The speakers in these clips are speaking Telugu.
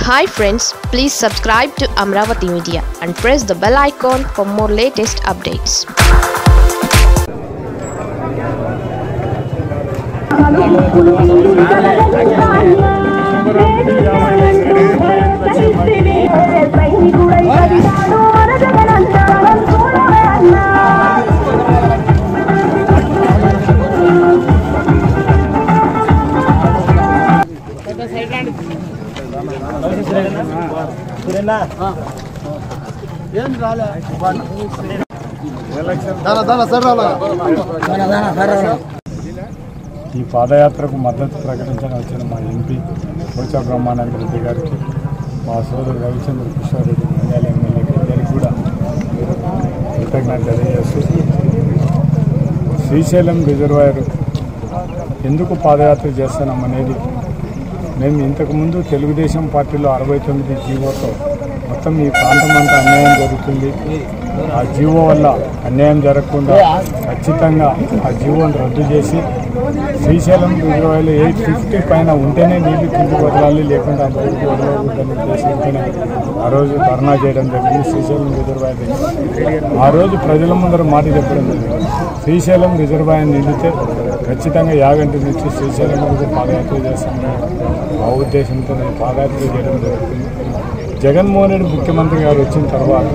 hi friends please subscribe to Amaravati media and press the bell icon for more latest updates ఈ పాదయాత్రకు మద్దతు ప్రకటించడం వచ్చిన మా ఎంపీ కోచా బ్రహ్మానంద రెడ్డి గారికి మా సోదరు రవిచంద్ర కిషోర్ రెడ్డి నంద్యాల ఎమ్మెల్యేకి ఇద్దరికి కూడా కృతజ్ఞత తెలియజేస్తూ శ్రీశైలం రిజర్వాయర్ ఎందుకు పాదయాత్ర చేస్తున్నాం అనేది మేము ఇంతకుముందు తెలుగుదేశం పార్టీలో అరవై తొమ్మిది జీవోతో మొత్తం ఈ ప్రాంతం అంతా అన్యాయం జరుగుతుంది ఆ జీవో వల్ల అన్యాయం జరగకుండా ఖచ్చితంగా ఆ జీవోను రద్దు చేసి శ్రీశైలం రిజర్వాయర్లో ఎయిట్ ఫిఫ్టీ పైన ఉంటేనే నీళ్లు కిందికి వదలాలి లేకుండా బయటికి వదలకూడదని ఉద్దేశంతోనే ఆ రోజు ధర్నా చేయడం జరిగింది శ్రీశైలం రిజర్వాయర్ దగ్గర ఆ రోజు ప్రజల ముందర మాట చెప్పడం జరిగింది శ్రీశైలం రిజర్వాయర్ నిండితే ఖచ్చితంగా యాగంటి నుంచి శ్రీశైలం మీద పాదయాత్ర చేస్తామని ఆ ఉద్దేశంతో నేను పాదయాత్ర చేయడం జరుగుతుంది జగన్మోహన్ రెడ్డి ముఖ్యమంత్రి గారు వచ్చిన తర్వాత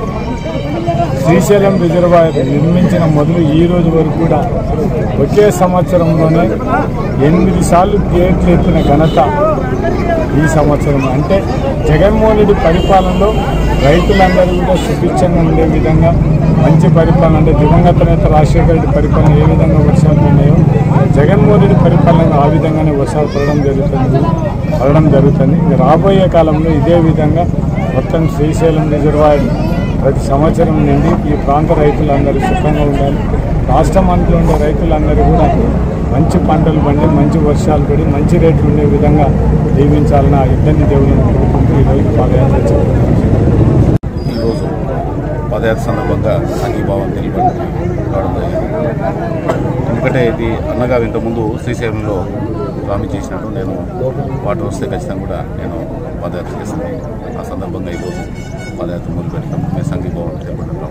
శ్రీశైలం రిజర్వాయర్ నిర్మించిన మొదలు ఈ రోజు వరకు కూడా ఒకే సంవత్సరంలోనే ఎనిమిది సార్లు గేట్లు ఎత్తిన ఘనత ఈ సంవత్సరం అంటే జగన్మోహన్ రెడ్డి పరిపాలనలో రైతులందరూ కూడా సుభిక్షంగా ఉండే విధంగా మంచి పరిపాలన అంటే దివంగత నేత రాజశేఖర రెడ్డి పరిపాలన ఏ విధంగా వర్షాలు ఉన్నాయో జగన్మోహన్ రెడ్డి పరిపాలన ఆ విధంగానే వర్షాలు పడడం జరుగుతుంది పడడం జరుగుతుంది ఇంకా రాబోయే కాలంలో ఇదే విధంగా మొత్తం శ్రీశైలం రిజర్వాయర్ ప్రతి సంవత్సరం నుండి ఈ ప్రాంత రైతులందరూ సుఖంగా ఉండాలి రాష్ట్రం అంతా ఉండే రైతులందరూ కూడా మంచి పంటలు పండి మంచి వర్షాలు పడి మంచి రేట్లు ఉండే విధంగా దీవించాలని ఆ ఇద్దరిని దేవులను కోరుకుంటూ ఈరోజు పాదయాత్ర చేస్తున్నాం ఈరోజు పదయాత్ర సందర్భంగా సంఘీభావం తెలియబడి రావడం జరిగింది ఎందుకంటే ఇది అన్నగా ఇంతకుముందు శ్రీశైలంలో ప్రామిస్ చేసినట్టు నేను వాటర్ వస్తే ఖచ్చితంగా కూడా నేను పదయాత్ర చేస్తాను ఆ సందర్భంగా ఈరోజు పదయాత్ర మొదలు పెట్టడం మేము సంఘీభావం తెలపడం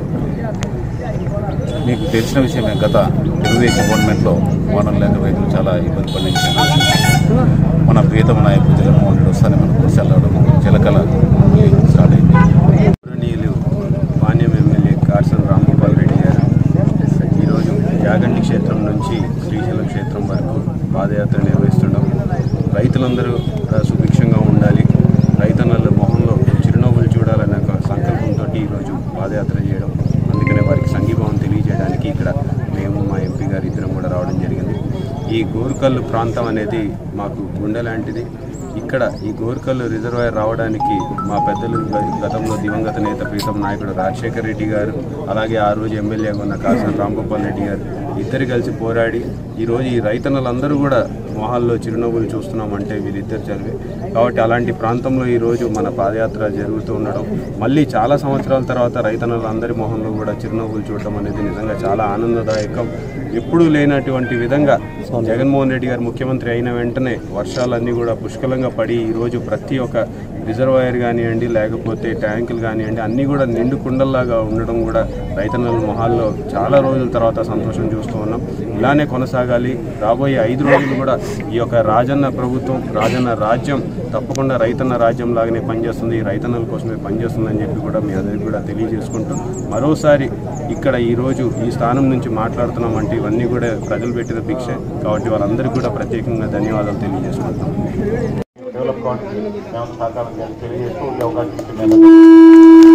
మీకు తెలిసిన విషయమే గత తెలుగుదేశం గవర్నమెంట్లో వానలు లేక రైతులు చాలా ఇబ్బంది పడిన విషయం మన ప్రియతమ నాయకుడు జగన్మోహన్ రెడ్డి వస్తానే మనకు వర్షాలు రావడం చిలకల స్టార్ట్ అయింది గౌరవనీయులు మాన్యం ఎమ్మెల్యే కార్సన్ రాంగోపాల్ రెడ్డి గారు ఈరోజు యాగంటి క్షేత్రం నుంచి శ్రీశైలం క్షేత్రం వరకు పాదయాత్ర నిర్వహిస్తుండడం రైతులందరూ ఆ, సుభిక్షంగా ఉండాలి రైతన్నల మొహంలో చిరునవ్వులు చూడాలనే ఒక సంకల్పంతో ఈరోజు పాదయాత్ర చేయడం అందుకనే వారికి సంఘీభావం తెలియజేయడానికి ఇక్కడ మేము మా ఎంపీ గారు ఇద్దరం కూడా రావడం జరిగింది ఈ గోరుకల్లు ప్రాంతం అనేది మాకు గుండె లాంటిది ఇక్కడ ఈ గోర్కల్ రిజర్వాయర్ రావడానికి మా పెద్దలు గ- గతంలో దివంగత నేత ప్రీతం నాయకుడు రాజశేఖర్ రెడ్డి గారు అలాగే ఆ రోజు ఎమ్మెల్యేగా ఉన్న కాసన్ రాంగోపాల్ రెడ్డి గారు ఇద్దరు కలిసి పోరాడి ఈరోజు ఈ రైతన్నలందరూ కూడా మొహాల్లో చిరునవ్వులు చూస్తున్నామంటే వీళ్ళిద్దరు చదివే కాబట్టి అలాంటి ప్రాంతంలో ఈరోజు మన పాదయాత్ర జరుగుతూ ఉండడం మళ్ళీ చాలా సంవత్సరాల తర్వాత రైతన్నలందరి మొహంలో కూడా చిరునవ్వులు చూడడం అనేది నిజంగా చాలా ఆనందదాయకం ఎప్పుడూ లేనటువంటి విధంగా జగన్మోహన్ రెడ్డి గారు ముఖ్యమంత్రి అయిన వెంటనే వర్షాలన్నీ కూడా పుష్కలంగా పడి ఈరోజు ప్రతి ఒక్క రిజర్వాయర్ కానివ్వండి లేకపోతే ట్యాంకులు కానివ్వండి అన్నీ కూడా నిండు కుండల్లాగా ఉండడం కూడా రైతన్నల మొహాల్లో చాలా రోజుల తర్వాత సంతోషం చూస్తూ ఉన్నాం ఇలానే కొనసాగాలి రాబోయే ఐదు రోజులు కూడా ఈ యొక్క రాజన్న ప్రభుత్వం రాజన్న రాజ్యం తప్పకుండా రైతన్న రాజ్యం లాగానే పనిచేస్తుంది ఈ రైతన్నల కోసమే పనిచేస్తుందని చెప్పి కూడా మీ అందరికీ కూడా తెలియజేసుకుంటూ మరోసారి ఇక్కడ ఈరోజు ఈ స్థానం నుంచి మాట్లాడుతున్నామంటే ఇవన్నీ కూడా ప్రజలు పెట్టిన భిక్ష కాబట్టి వాళ్ళందరికీ కూడా ప్రత్యేకంగా ధన్యవాదాలు తెలియజేసుకుంటున్నాం డెవలప్ కావాలని మేము సహకారం చేయాలని తెలియజేస్తూ ఈ అవకాశం ఇచ్చిన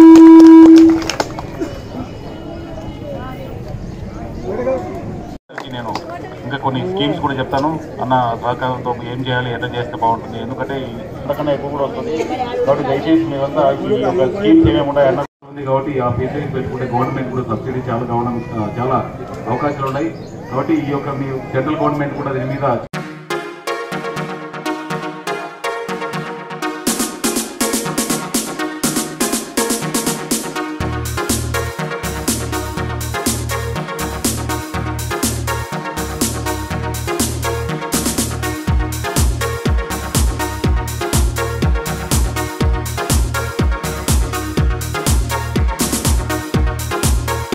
నేను ఇంకా కొన్ని స్కీమ్స్ కూడా చెప్తాను అన్న సహకారంతో ఏం చేయాలి ఎట్లా చేస్తే బాగుంటుంది ఎందుకంటే ఇంతకన్నా ఎక్కువ కూడా వస్తుంది కాబట్టి దయచేసి మీరంతా ఈ యొక్క స్కీమ్స్ ఏమేమి ఉన్నాయో అన్న ఉంది కాబట్టి ఆ ఫెసిలిటీస్ పెట్టుకుంటే గవర్నమెంట్ కూడా సబ్సిడీ చాలా కావడం ఆ, చాలా అవకాశాలు ఉన్నాయి కాబట్టి ఈ యొక్క మీ సెంట్రల్ గవర్నమెంట్ కూడా దీని మీద